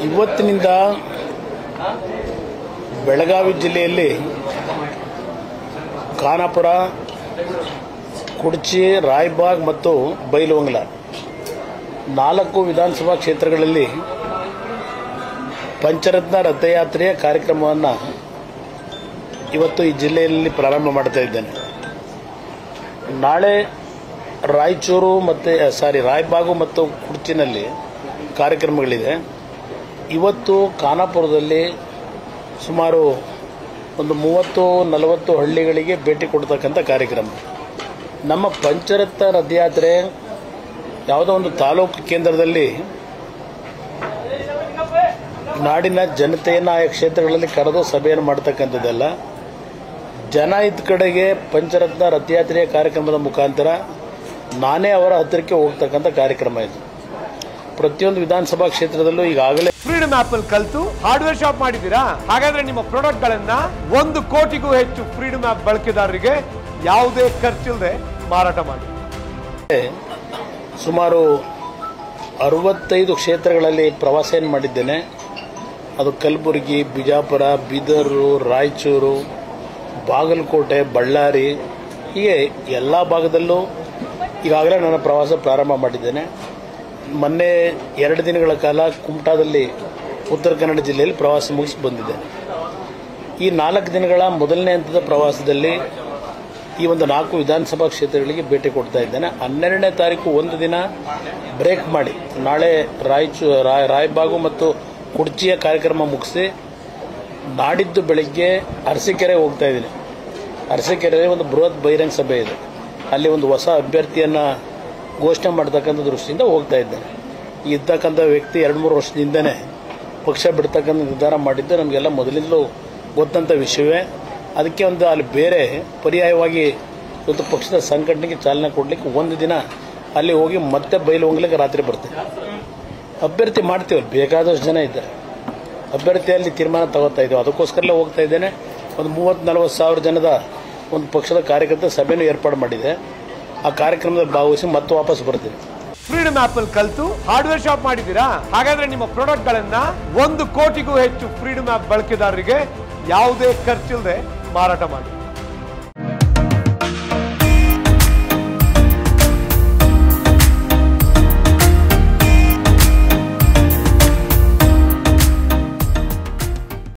ಇವತ್ತಿನಿಂದ ಬೆಳಗಾವಿ ಜಿಲ್ಲೆಯಲ್ಲಿ ಖಾನಾಪುರ ಕುಡ್ಚಿ ರಾಯಬಾಗ್ ಮತ್ತು ಬೈಲಹೊಂಗಲ ನಾಲ್ಕು ವಿಧಾನಸಭಾ ಕ್ಷೇತ್ರಗಳಲ್ಲಿ ಪಂಚರತ್ನ ರಥಯಾತ್ರೆಯ ಕಾರ್ಯಕ್ರಮವನ್ನು ಇವತ್ತು ಈ ಜಿಲ್ಲೆಯಲ್ಲಿ ಪ್ರಾರಂಭ ಮಾಡ್ತಾ ಇದ್ದೇನೆ ನಾಳೆ ರಾಯಚೂರು ಮತ್ತು ಸಾರಿ ರಾಯಬಾಗು ಮತ್ತು ಕುಡ್ಚಿನಲ್ಲಿ ಕಾರ್ಯಕ್ರಮಗಳಿದೆ ಇವತ್ತು ಖಾನಾಪುರದಲ್ಲಿ ಸುಮಾರು ಒಂದು ಮೂವತ್ತು ನಲವತ್ತು ಹಳ್ಳಿಗಳಿಗೆ ಭೇಟಿ ಕೊಡ್ತಕ್ಕಂಥ ಕಾರ್ಯಕ್ರಮ ನಮ್ಮ ಪಂಚರತ್ನ ರಥಯಾತ್ರೆ ಯಾವುದೋ ಒಂದು ತಾಲೂಕು ಕೇಂದ್ರದಲ್ಲಿ ನಾಡಿನ ಜನತೆಯನ್ನು ಆಯಾ ಕ್ಷೇತ್ರಗಳಲ್ಲಿ ಕರೆದು ಸಭೆಯನ್ನು ಮಾಡ್ತಕ್ಕಂಥದ್ದಲ್ಲ ಜನ ಇದ್ದ ಕಡೆಗೆ ಪಂಚರತ್ನ ರಥಯಾತ್ರೆಯ ಕಾರ್ಯಕ್ರಮದ ಮುಖಾಂತರ ನಾನೇ ಅವರ ಹತ್ತಿರಕ್ಕೆ ಹೋಗ್ತಕ್ಕಂಥ ಕಾರ್ಯಕ್ರಮ ಇದು ಪ್ರತಿಯೊಂದು ವಿಧಾನಸಭಾ ಕ್ಷೇತ್ರದಲ್ಲೂ ಈಗಾಗಲೇ ಫ್ರೀಡಮ್ ಆಪ್ ಅಲ್ಲಿ ಕಲ್ತು ಹಾರ್ಡ್ವೇರ್ ಶಾಪ್ ಮಾಡಿದ್ದೀರಾ ಹಾಗಾದ್ರೆ ನಿಮ್ಮ ಪ್ರಾಡಕ್ಟ್ ಗಳನ್ನ ಒಂದು ಕೋಟಿಗೂ ಹೆಚ್ಚು ಫ್ರೀಡಮ್ ಆಪ್ ಬಳಕೆದಾರರಿಗೆ ಯಾವುದೇ ಖರ್ಚಿಲ್ಲದೆ ಮಾರಾಟ ಮಾಡಿ ಸುಮಾರು ಅರವತ್ತೈದು ಕ್ಷೇತ್ರಗಳಲ್ಲಿ ಪ್ರವಾಸ ಏನು ಮಾಡಿದ್ದೇನೆ ಅದು ಕಲಬುರಗಿ ಬಿಜಾಪುರ ಬೀದರು ರಾಯಚೂರು ಬಾಗಲಕೋಟೆ ಬಳ್ಳಾರಿ ಹೀಗೆ ಎಲ್ಲ ಭಾಗದಲ್ಲೂ ಈಗಾಗಲೇ ನನ್ನ ಪ್ರವಾಸ ಪ್ರಾರಂಭ ಮಾಡಿದ್ದೇನೆ ಮೊನ್ನೆ ಎರಡು ದಿನಗಳ ಕಾಲ ಕುಮಟಾದಲ್ಲಿ ಉತ್ತರ ಕನ್ನಡ ಜಿಲ್ಲೆಯಲ್ಲಿ ಪ್ರವಾಸ ಮುಗಿಸಿ ಬಂದಿದ್ದೇನೆ ಈ ನಾಲ್ಕು ದಿನಗಳ ಮೊದಲನೇ ಹಂತದ ಪ್ರವಾಸದಲ್ಲಿ ಈ ಒಂದು ನಾಲ್ಕು ವಿಧಾನಸಭಾ ಕ್ಷೇತ್ರಗಳಿಗೆ ಭೇಟಿ ಕೊಡ್ತಾ ಇದ್ದೇನೆ ಹನ್ನೆರಡನೇ ತಾರೀಕು ಒಂದು ದಿನ ಬ್ರೇಕ್ ಮಾಡಿ ನಾಳೆ ರಾಯಚೂ ರಾಯ್ ರಾಯಬಾಗು ಮತ್ತು ಕುಡ್ಚಿಯ ಕಾರ್ಯಕ್ರಮ ಮುಗಿಸಿ ನಾಡಿದ್ದು ಬೆಳಿಗ್ಗೆ ಅರಸೀಕೆರೆ ಹೋಗ್ತಾ ಇದ್ದೀನಿ ಅರಸೀಕೆರೆಯಲ್ಲಿ ಒಂದು ಬೃಹತ್ ಬಹಿರಂಗ ಸಭೆ ಇದೆ ಅಲ್ಲಿ ಒಂದು ಹೊಸ ಅಭ್ಯರ್ಥಿಯನ್ನು ಘೋಷಣೆ ಮಾಡ್ತಕ್ಕಂಥ ದೃಷ್ಟಿಯಿಂದ ಹೋಗ್ತಾ ಇದ್ದೇನೆ ಈ ಇರ್ತಕ್ಕಂಥ ವ್ಯಕ್ತಿ ಎರಡು ಮೂರು ವರ್ಷದಿಂದನೇ ಪಕ್ಷ ಬಿಡ್ತಕ್ಕಂಥ ನಿರ್ಧಾರ ಮಾಡಿದ್ದು ನಮಗೆಲ್ಲ ಮೊದಲಿಂದಲೂ ಗೊತ್ತಂಥ ವಿಷಯವೇ ಅದಕ್ಕೆ ಒಂದು ಅಲ್ಲಿ ಬೇರೆ ಪರ್ಯಾಯವಾಗಿ ಇವತ್ತು ಪಕ್ಷದ ಸಂಘಟನೆಗೆ ಚಾಲನೆ ಕೊಡಲಿಕ್ಕೆ ಒಂದು ದಿನ ಅಲ್ಲಿ ಹೋಗಿ ಮತ್ತೆ ಬಯಲು ಹೋಗ್ಲಿಕ್ಕೆ ರಾತ್ರಿ ಬರ್ತೀವಿ ಅಭ್ಯರ್ಥಿ ಮಾಡ್ತೀವಲ್ಲ ಬೇಕಾದಷ್ಟು ಜನ ಇದ್ದಾರೆ ಅಭ್ಯರ್ಥಿಯಲ್ಲಿ ತೀರ್ಮಾನ ತಗೋತಾ ಇದ್ದೀವಿ ಅದಕ್ಕೋಸ್ಕರಲೇ ಹೋಗ್ತಾ ಇದ್ದೇನೆ ಒಂದು ಮೂವತ್ತು ನಲವತ್ತು ಸಾವಿರ ಜನದ ಒಂದು ಪಕ್ಷದ ಕಾರ್ಯಕರ್ತ ಸಭೆನೂ ಏರ್ಪಾಡು ಮಾಡಿದೆ ಆ ಕಾರ್ಯಕ್ರಮದಲ್ಲಿ ಭಾಗವಹಿಸಿ ಮತ್ತೆ ವಾಪಸ್ ಬರ್ತೀನಿ ಫ್ರೀಡಮ್ ಆಪ್ ಅಲ್ಲಿ ಕಲ್ತು ಹಾರ್ಡ್ವೇರ್ ಶಾಪ್ ಮಾಡಿದ್ದೀರಾ ಹಾಗಾದ್ರೆ ನಿಮ್ಮ ಪ್ರಾಡಕ್ಟ್ ಗಳನ್ನ ಒಂದು ಕೋಟಿಗೂ ಹೆಚ್ಚು ಫ್ರೀಡಮ್ ಆಪ್ ಬಳಕೆದಾರರಿಗೆ ಯಾವುದೇ ಖರ್ಚಿಲ್ಲದೆ ಮಾರಾಟ ಮಾಡಿ